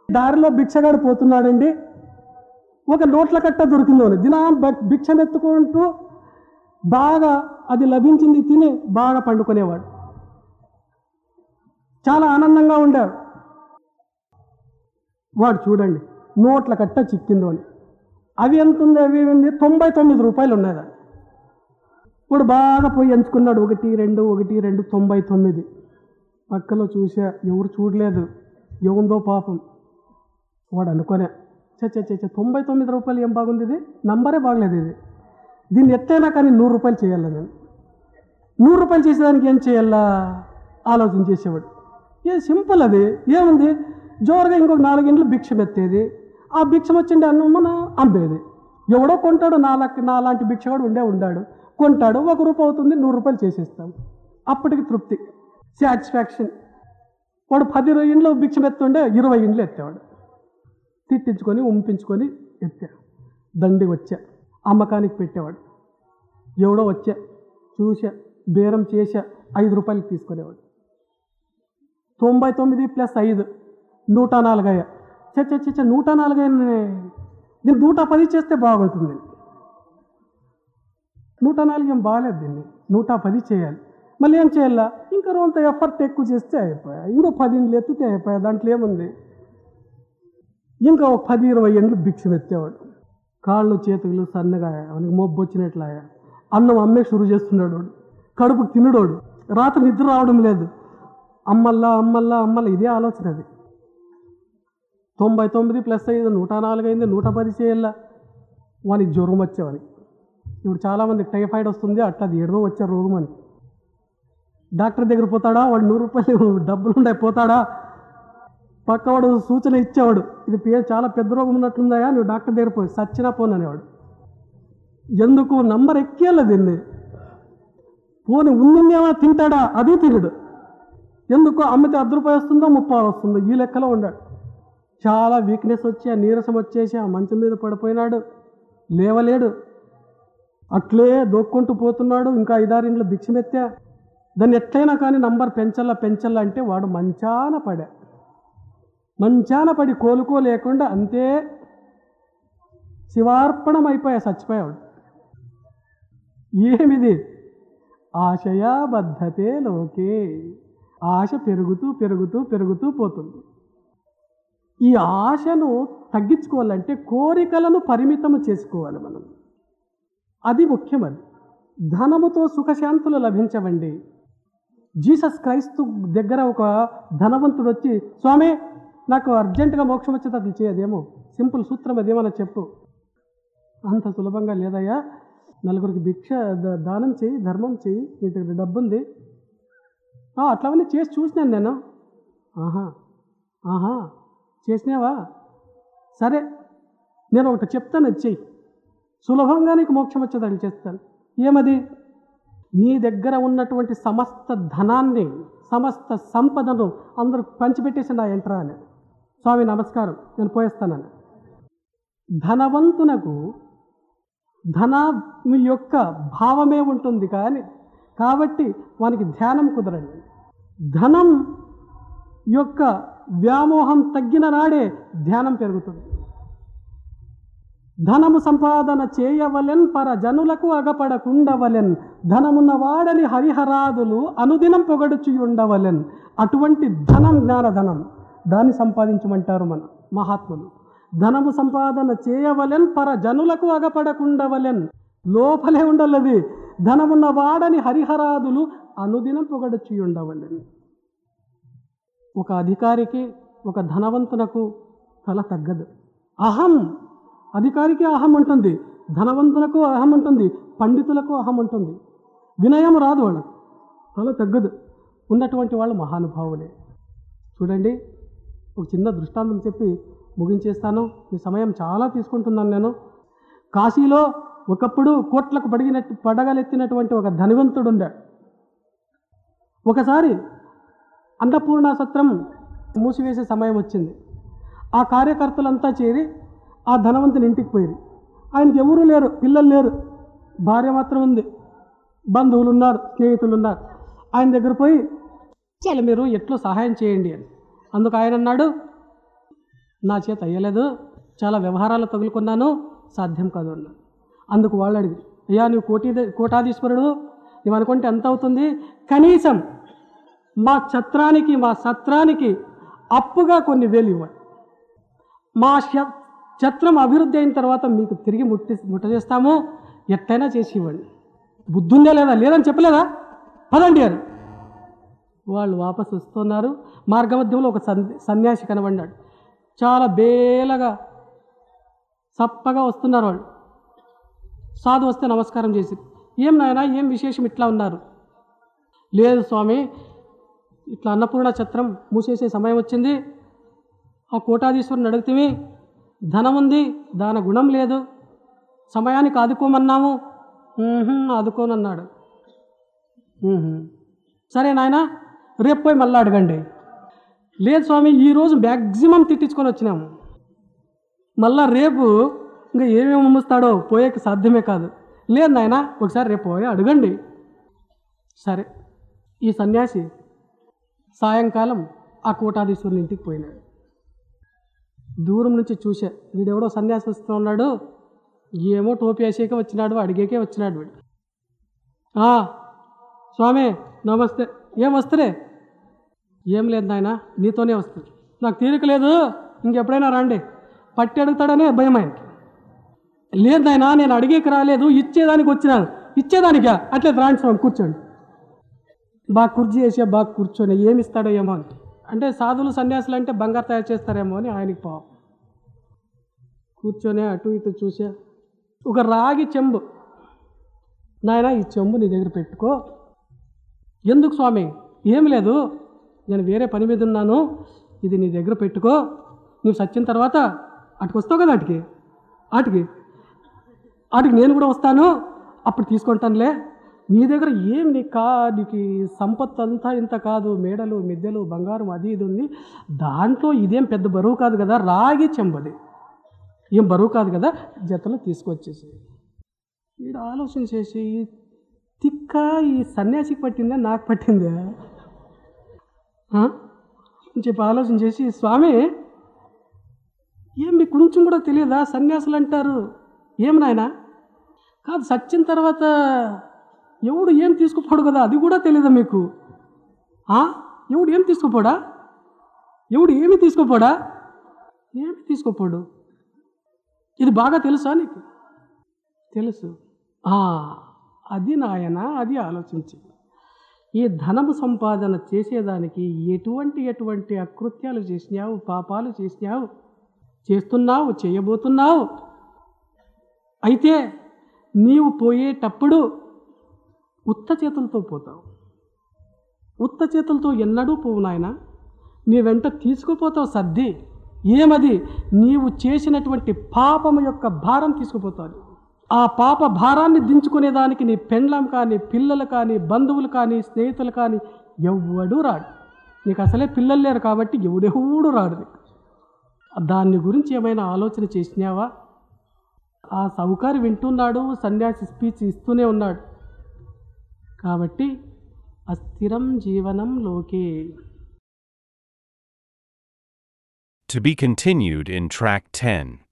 దారిలో భిక్షగాడు పోతున్నాడండి ఒక నోట్ల కట్ట దొరికింది అని దినా బ- భిక్షమెత్తుకుంటూ బాగా అది లభించింది తిని బాగా పండుకునేవాడు చాలా ఆనందంగా ఉండాడు వాడు చూడండి నోట్ల కట్ట చిక్కిందో అని అవి ఎంత ఉంది అవి ఉంది తొంభై తొమ్మిది రూపాయలు ఉన్నాయి దాన్ని ఇప్పుడు బాగా పోయి ఎంచుకున్నాడు ఒకటి రెండు ఒకటి రెండు తొంభై తొమ్మిది పక్కలో చూసా ఎవరు చూడలేదు ఏముందో పాపం వాడు అనుకోనే చచ్చ చచ్చ తొంభై తొమ్మిది రూపాయలు ఏం బాగుంది ఇది నంబరే బాగలేదు ఇది దీన్ని ఎత్తైనా కానీ నూరు రూపాయలు చేయాలి నేను నూరు రూపాయలు చేసేదానికి ఏం చేయాలా ఆలోచన చేసేవాడు ఏ సింపుల్ అది ఏముంది జోరుగా ఇంకొక నాలుగింట్లు భిక్షం ఎత్తేది ఆ భిక్షం వచ్చిండే అన్నం మన అమ్మేది ఎవడో కొంటాడు నాలాంటి నాలాంటి భిక్షగాడు ఉండే ఉండాడు కొంటాడు ఒక రూపాయి అవుతుంది నూరు రూపాయలు చేసేస్తాం అప్పటికి తృప్తి సాటిస్ఫాక్షన్ వాడు పది ఇండ్లు భిక్షం ఎత్తుండే ఇరవై ఇండ్లు ఎత్తేవాడు తిట్టించుకొని ఉంపించుకొని ఎత్తా దండి వచ్చా అమ్మకానికి పెట్టేవాడు ఎవడో వచ్చా చూసా బేరం చేశా ఐదు రూపాయలకి తీసుకునేవాడు తొంభై తొమ్మిది ప్లస్ ఐదు నూట నాలుగయ్య చచ్చ చచ్చ నూట నాలుగయ్యనే దీన్ని నూట పది చేస్తే బాగుంటుంది నూట నాలుగు ఏం బాగాలేదు దీన్ని నూట పది చేయాలి మళ్ళీ ఏం చేయాలా ఇంకా రోజంత ఎఫర్ట్ ఎక్కువ చేస్తే అయిపోయా ఇంకో పది ఇండ్లు ఎత్తితే అయిపోయా దాంట్లో ఏముంది ఇంకా ఒక పది ఇరవై ఎండ్లు భిక్షం ఎత్తేవాడు కాళ్ళు చేతులు సన్నగా అవనికి మొబ్బు వచ్చినట్లాయా అన్నం అమ్మే షురు చేస్తున్నాడు వాడు కడుపు తినడోడు రాత్రి నిద్ర రావడం లేదు అమ్మల్లా అమ్మల్లా అమ్మల్లా ఇదే ఆలోచన అది తొంభై తొమ్మిది ప్లస్ ఐదు నూట నాలుగు అయింది నూట పది చేయాల వానికి జ్వరం వచ్చేవాని ఇప్పుడు చాలామంది టైఫాయిడ్ వస్తుంది అట్లా అది ఏడవ వచ్చే రోగం అని డాక్టర్ దగ్గర పోతాడా వాడు నూరు రూపాయలు డబ్బులు ఉండే పోతాడా పక్కవాడు సూచన ఇచ్చేవాడు ఇది పే చాలా పెద్ద రోగం ఉన్నట్లుందా నువ్వు డాక్టర్ దగ్గర పోయి సచ్చినా పోననేవాడు ఎందుకు నంబర్ ఎక్కేయాలి దీన్ని పోని ఉందేమో తింటాడా అది తినడు ఎందుకు అమ్మితే అర్ధ రూపాయి వస్తుందో ముప్పై వస్తుందో ఈ లెక్కలో ఉన్నాడు చాలా వీక్నెస్ వచ్చి ఆ నీరసం వచ్చేసి ఆ మంచం మీద పడిపోయినాడు లేవలేడు అట్లే దోక్కుంటూ పోతున్నాడు ఇంకా ఐదారింట్లో భిక్షమెత్తా దాన్ని ఎట్లయినా కానీ నంబర్ పెంచల్లా పెంచల్లా అంటే వాడు మంచాన పడా మంచాన పడి కోలుకోలేకుండా అంతే శివార్పణం అయిపోయా చచ్చిపోయాడు ఏమిది ఆశయాబద్ధతే లోకే ఆశ పెరుగుతూ పెరుగుతూ పెరుగుతూ పోతుంది ఈ ఆశను తగ్గించుకోవాలంటే కోరికలను పరిమితము చేసుకోవాలి మనం అది ముఖ్యం అది ధనముతో సుఖశాంతులు లభించవండి జీసస్ క్రైస్తు దగ్గర ఒక ధనవంతుడు వచ్చి స్వామి నాకు అర్జెంటుగా మోక్షం వచ్చేది అది చేయదేమో సింపుల్ సూత్రం అదేమన్నా చెప్పు అంత సులభంగా లేదయ్యా నలుగురికి భిక్ష ద- దానం చేయి ధర్మం చేయి నీ దగ్గర డబ్బు ఉంది "ఆ, అట్లవన్నీ చేసి చూసినాను నేను ఆహా ఆహా చేసినావా సరే నేను ఒకటి చెప్తాను అది చెయ్యి సులభంగా నీకు మోక్షం వచ్చేదాన్ని చేస్తాను ఏమది నీ దగ్గర ఉన్నటువంటి సమస్త ధనాన్ని సమస్త సంపదను అందరూ పంచిపెట్టేసి నా ఎంట్రా అని స్వామి నమస్కారం నేను పోయేస్తానని ధనవంతునకు ధన యొక్క భావమే ఉంటుంది కానీ కాబట్టి వానికి ధ్యానం కుదరండి ధనం యొక్క వ్యామోహం తగ్గిన నాడే ధ్యానం పెరుగుతుంది ధనము సంపాదన చేయవలెన్ పర జనులకు అగపడకుండవలెన్ ధనమున్న వాడని హరిహరాదులు అనుదినం పొగడుచు ఉండవలెన్ అటువంటి ధనం జ్ఞానధనం దాన్ని సంపాదించమంటారు మన మహాత్ములు ధనము సంపాదన చేయవలెన్ పర జనులకు అగపడకుండవలెన్ లోపలే ఉండలది ధనమున్న వాడని హరిహరాదులు అనుదినం పొగడుచు ఉండవలెన్ ఒక అధికారికి ఒక ధనవంతునకు తల తగ్గదు అహం అధికారికి అహం ఉంటుంది ధనవంతులకు అహం ఉంటుంది పండితులకు అహం ఉంటుంది వినయం రాదు వాళ్ళకు తల తగ్గదు ఉన్నటువంటి వాళ్ళు మహానుభావులే చూడండి ఒక చిన్న దృష్టాంతం చెప్పి ముగించేస్తాను ఈ సమయం చాలా తీసుకుంటున్నాను నేను కాశీలో ఒకప్పుడు కోట్లకు పడిగినట్టు పడగలెత్తినటువంటి ఒక ధనవంతుడు ఉండాడు ఒకసారి అన్నపూర్ణ సత్రం మూసివేసే సమయం వచ్చింది ఆ కార్యకర్తలంతా చేరి ఆ ధనవంతుని ఇంటికి పోయారు ఆయనకి ఎవరూ లేరు పిల్లలు లేరు భార్య మాత్రం ఉంది బంధువులు ఉన్నారు స్నేహితులు ఉన్నారు ఆయన దగ్గర పోయి చాలా మీరు ఎట్లో సహాయం చేయండి అని అందుకు ఆయన అన్నాడు నా చేత అయ్యలేదు చాలా వ్యవహారాలు తగులుకున్నాను సాధ్యం కాదు అన్నాడు అందుకు వాళ్ళు అడిగి అయ్యా నువ్వు కోటి కోటాధీశ్వరుడు నువ్వు అనుకుంటే ఎంత అవుతుంది కనీసం మా ఛత్రానికి మా సత్రానికి అప్పుగా కొన్ని వేలు ఇవ్వండి మా శ- ఛత్రం అభివృద్ధి అయిన తర్వాత మీకు తిరిగి ముట్టి ముట్ట చేస్తాము ఎట్టయినా చేసి ఇవ్వండి బుద్ధుందే లేదా లేదని చెప్పలేదా పదండి అని వాళ్ళు వాపసు వస్తున్నారు మార్గమధ్యంలో ఒక సన్ సన్యాసి కనబడ్డాడు చాలా బేలగా చప్పగా వస్తున్నారు వాళ్ళు సాధు వస్తే నమస్కారం చేసి ఏం నాయనా ఏం విశేషం ఇట్లా ఉన్నారు లేదు స్వామి ఇట్లా అన్నపూర్ణ ఛత్రం మూసేసే సమయం వచ్చింది ఆ కోటాధీశ్వరుని అడుగుతీవి ధనం ఉంది దాని గుణం లేదు సమయానికి ఆదుకోమన్నాము "ఊహుం, ఆదుకోనన్నాడు "ఊహుం. సరే నాయన రేపు పోయి మళ్ళీ అడగండి లేదు స్వామి ఈరోజు మ్యాక్సిమం తిట్టించుకొని వచ్చినాము మళ్ళా రేపు ఇంకా ఏమేమి అమ్ముస్తాడో పోయేకి సాధ్యమే కాదు లేదు నాయన ఒకసారి రేపు పోయి అడగండి సరే ఈ సన్యాసి సాయంకాలం ఆ కోటాధీశ్వరుని ఇంటికి పోయినాడు దూరం నుంచి చూసా వీడెవడో సన్యాసి వస్తూ ఉన్నాడు ఏమో టోపీ వేసేకే వచ్చినాడు అడిగేకే వచ్చినాడు వీడు "ఆ, స్వామి నమస్తే ఏం వస్తురే ఏం లేదు నాయన నీతోనే వస్తుంది నాకు తీరిక లేదు ఇంకెప్పుడైనా రండి పట్టి అడుగుతాడనే భయం ఆయనకి లేదు నాయన నేను అడిగేకి రాలేదు ఇచ్చేదానికి వచ్చినాను ఇచ్చేదానికా అట్లే రాండి స్వామి కూర్చోండి బాగా కుర్చీ వేసే బాగా కూర్చొని ఏమి ఇస్తాడో ఏమో అని అంటే సాధువులు సన్యాసులు అంటే బంగారు తయారు చేస్తారేమో అని ఆయనకి పాపం కూర్చొని అటు ఇటు చూసా ఒక రాగి చెంబు నాయన ఈ చెంబు నీ దగ్గర పెట్టుకో ఎందుకు స్వామి ఏం లేదు నేను వేరే పని మీద ఉన్నాను ఇది నీ దగ్గర పెట్టుకో నువ్వు సచ్చిన తర్వాత అటుకు వస్తావు కదా అటుకి అటుకి అటుకి నేను కూడా వస్తాను అప్పుడు తీసుకుంటానులే నీ దగ్గర ఏం నీ కా నీకు ఈ సంపత్తు అంతా ఇంత కాదు మేడలు మిద్దెలు బంగారం అది ఇది ఉంది దాంట్లో ఇదేం పెద్ద బరువు కాదు కదా రాగి చెంబది ఏం బరువు కాదు కదా జతలో తీసుకొచ్చేసి వీడు ఆలోచన చేసి ఈ తిక్క ఈ సన్యాసికి పట్టిందా నాకు పట్టిందా ఆ? అని చెప్పి ఆలోచన చేసి స్వామి ఏం మీకు కొంచెం కూడా తెలియదా సన్యాసులు అంటారు ఏం నాయనా కాదు సచ్చిన తర్వాత ఎవడు ఏం తీసుకుపోడు కదా అది కూడా తెలియదా మీకు ఆ? ఎవడు ఏం తీసుకుపోడా ఎవడు ఏమి తీసుకోపోడా ఏమి తీసుకోపోడు ఇది బాగా తెలుసా నీకు తెలుసు ఆ, అది నాయన అది ఆలోచించి ఈ ధనము సంపాదన చేసేదానికి ఎటువంటి ఎటువంటి అకృత్యాలు చేసినావు పాపాలు చేసినావు చేస్తున్నావు చేయబోతున్నావు అయితే నీవు పోయేటప్పుడు ఉత్త చేతులతో పోతావు ఉత్త చేతులతో ఎన్నడూ పోవు నాయన నీ వెంట తీసుకుపోతావు సర్ది ఏమది నీవు చేసినటువంటి పాపము యొక్క భారం తీసుకుపోతావు ఆ పాప భారాన్ని దించుకునేదానికి నీ పెండ్లం కానీ పిల్లలు కానీ బంధువులు కానీ స్నేహితులు కానీ ఎవ్వడూ రాడు నీకు అసలే పిల్లలు లేరు కాబట్టి ఎవడెవడు రాడు నీకు దాన్ని గురించి ఏమైనా ఆలోచన చేసినావా ఆ సౌకారి వింటున్నాడు సన్యాసి స్పీచ్ ఇస్తూనే ఉన్నాడు కాబట్టి అస్థిరం జీవనం లోకే To be continued in Track 10.